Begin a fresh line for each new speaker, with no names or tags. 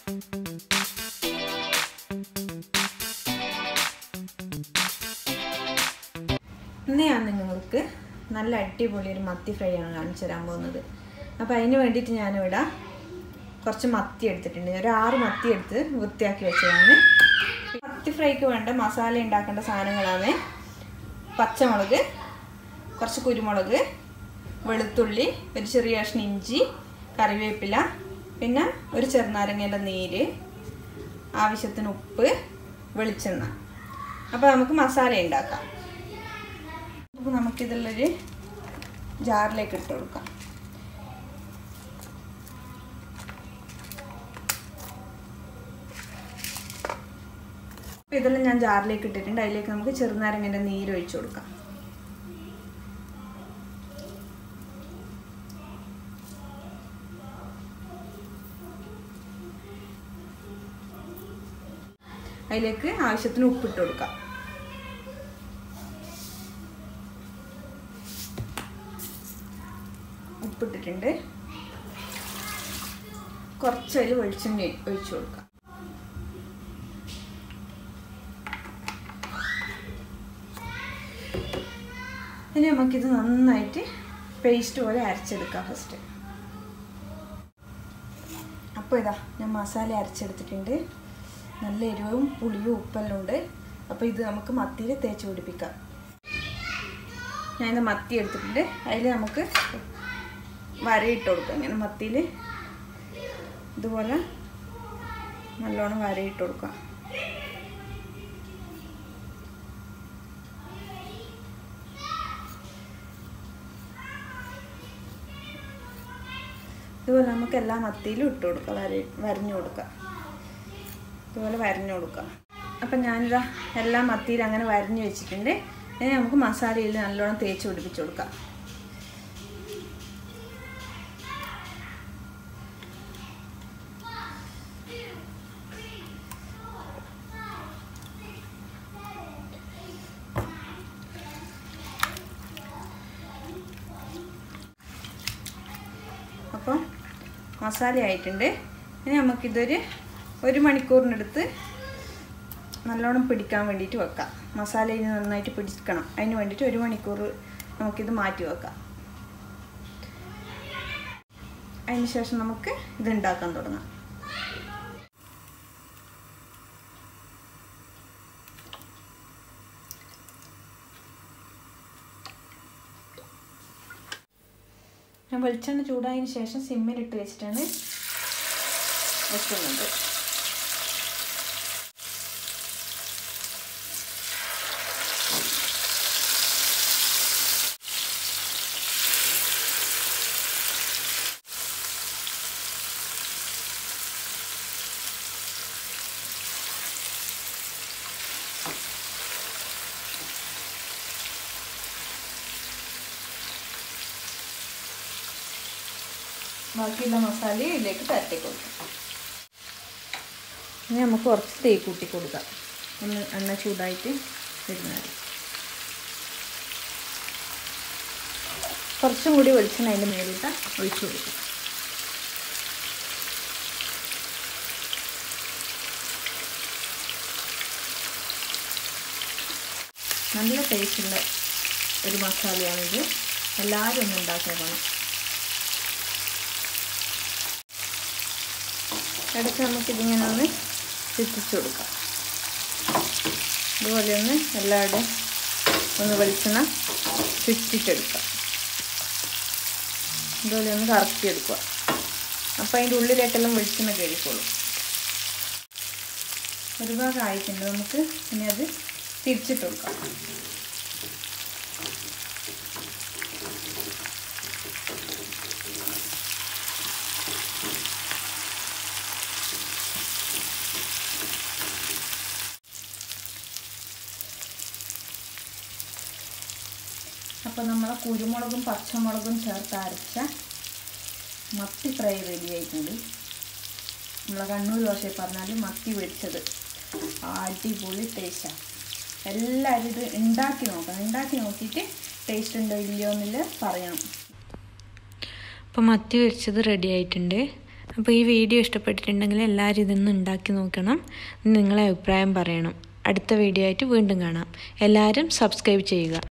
ഇന്ന് ഞാൻ നിങ്ങൾക്ക് നല്ല അടിപൊളി ഒരു മത്തി ഫ്രൈ ആണ് കാണിച്ചു തരാൻ പോകുന്നത് അപ്പോൾ അതിന് വേണ്ടിയിട്ട് ഞാനിവിടെ കുറച്ച് മത്തി എടുത്തിട്ടുണ്ട് ഒരു ആറ് മത്തി എടുത്ത് വൃത്തിയാക്കി വെച്ചതാണ് മത്തി ഫ്രൈക്ക് വേണ്ട മസാല ഉണ്ടാക്കേണ്ട സാധനങ്ങളാണ് പച്ചമുളക് കുറച്ച് കുരുമുളക് വെളുത്തുള്ളി ഒരു ചെറിയ കഷ്ണം ഇഞ്ചി കറിവേപ്പില പിന്നെ ഒരു ചെറുനാരങ്ങേൻ്റെ നീര് ആവശ്യത്തിന് ഉപ്പ് വെളിച്ചെണ്ണ അപ്പോൾ നമുക്ക് മസാല ഉണ്ടാക്കാം അപ്പോൾ നമുക്കിതുള്ളൊരു ജാറിലേക്ക് ഇട്ട് കൊടുക്കാം അപ്പോൾ ഇതെല്ലാം ഞാൻ ജാറിലേക്ക് ഇട്ടിട്ടുണ്ട് അതിലേക്ക് നമുക്ക് ചെറുനാരങ്ങൻ്റെ നീര് ഒഴിച്ചു കൊടുക്കാം അതിലേക്ക് ആവശ്യത്തിന് ഉപ്പിട്ട് കൊടുക്കാം ഉപ്പിട്ടിട്ടുണ്ട് കുറച്ച് അതിൽ വെളിച്ചെണ്ണ ഒഴിച്ചു കൊടുക്കാം ഇനി നമുക്കിത് നന്നായിട്ട് പേസ്റ്റ് പോലെ അരച്ചെടുക്കാം ഫസ്റ്റ് അപ്പോൾ ഇതാ ഞാൻ മസാല അരച്ചെടുത്തിട്ടുണ്ട് നല്ല എരിവും പുളിയും ഉപ്പെല്ലാം ഉണ്ട് അപ്പോൾ ഇത് നമുക്ക് മത്തിയിൽ തേച്ച് പിടിപ്പിക്കാം ഞാനിത് മത്തി എടുത്തിട്ടുണ്ട് അതിൽ നമുക്ക് വരയിട്ട് കൊടുക്കുക ഇങ്ങനെ മത്തിയിൽ ഇതുപോലെ നല്ലോണം വരയിട്ട് കൊടുക്കുക ഇതുപോലെ നമുക്ക് എല്ലാ മത്തിയിലും ഇട്ട് കൊടുക്കുക വര വരഞ്ഞു കൊടുക്കുക ഇതുപോലെ വരഞ്ഞു കൊടുക്കുക അപ്പം ഞാനിതാ എല്ലാ മത്തിയിലും അങ്ങനെ വരഞ്ഞു വെച്ചിട്ടുണ്ട് ഇനി നമുക്ക് മസാലയിൽ നല്ലോണം തേച്ച് പിടിപ്പിച്ച് കൊടുക്കാം അപ്പോൾ മസാല ആയിട്ടുണ്ട് ഇനി നമുക്കിതൊരു ഒരു മണിക്കൂറിനടുത്ത് നല്ലോണം പിടിക്കാൻ വേണ്ടിയിട്ട് വെക്കാം മസാല ഇനി നന്നായിട്ട് പിടിക്കണം അതിന് വേണ്ടിയിട്ട് ഒരു മണിക്കൂർ നമുക്കിത് മാറ്റി വെക്കാം അതിന് ശേഷം നമുക്ക് ഇത് ഉണ്ടാക്കാൻ തുടങ്ങാം ഞാൻ വെളിച്ചെണ്ണ ചൂടായതിന് ശേഷം സിമ്മിലിട്ട് വെച്ചിട്ടാണ് വെക്കുന്നത് ബാക്കിയുള്ള മസാല ഇതിലേക്ക് പരട്ടി കൊടുക്കാം ഇനി നമുക്ക് കുറച്ച് തേ കൂട്ടി കൊടുക്കാം ഒന്ന് എണ്ണ ചൂടായിട്ട് വരുന്നത് കുറച്ചും കൂടി വെളിച്ചെണ്ണ അതിൻ്റെ മേലിട്ട് ഒഴിച്ചു കൊടുക്കും നല്ല ടേസ്റ്റുള്ള ഒരു മസാലയാണിത് എല്ലാവരും ഒന്ന് ഉണ്ടാക്കണം ഇടയ്ക്ക് നമുക്കിതിങ്ങനെ ഒന്ന് ചുറ്റിച്ചു കൊടുക്കാം ഇതുപോലെ ഒന്ന് എല്ലാവരുടെയും ഒന്ന് വെളിച്ചെണ്ണ ചുറ്റിച്ചെടുക്കാം ഇതുപോലെ ഒന്ന് കറക്കിയെടുക്കുക അപ്പോൾ അതിൻ്റെ ഉള്ളിലേക്കെല്ലാം വെളിച്ചെണ്ണ കയറിക്കോളും ഒരു ഭാഗം ആയിട്ടുണ്ട് നമുക്ക് ഇനി അത് തിരിച്ചിട്ട് കൊടുക്കാം അപ്പോൾ നമ്മൾ കുരുമുളകും പച്ചമുളകും ചേർത്ത് അരച്ച മത്തി ഫ്രൈ റെഡി ആയിട്ടുണ്ട് നമ്മളെ കണ്ണൂർ ഭാഷയിൽ പറഞ്ഞാൽ മത്തി പൊരിച്ചത് അടിപൊളി ടേസ്റ്റാണ് എല്ലാവരും ഇത് ഉണ്ടാക്കി നോക്കണം ഉണ്ടാക്കി നോക്കിയിട്ട് ടേസ്റ്റ് ഉണ്ടോ ഇല്ലയോ എന്നില്ല പറയണം
അപ്പോൾ മത്തി പൊരിച്ചത് റെഡി ആയിട്ടുണ്ട്
അപ്പോൾ ഈ വീഡിയോ ഇഷ്ടപ്പെട്ടിട്ടുണ്ടെങ്കിൽ എല്ലാവരും ഇതൊന്ന് ഉണ്ടാക്കി നോക്കണം നിങ്ങളെ അഭിപ്രായം പറയണം അടുത്ത വീഡിയോ ആയിട്ട് വീണ്ടും കാണാം എല്ലാവരും സബ്സ്ക്രൈബ് ചെയ്യുക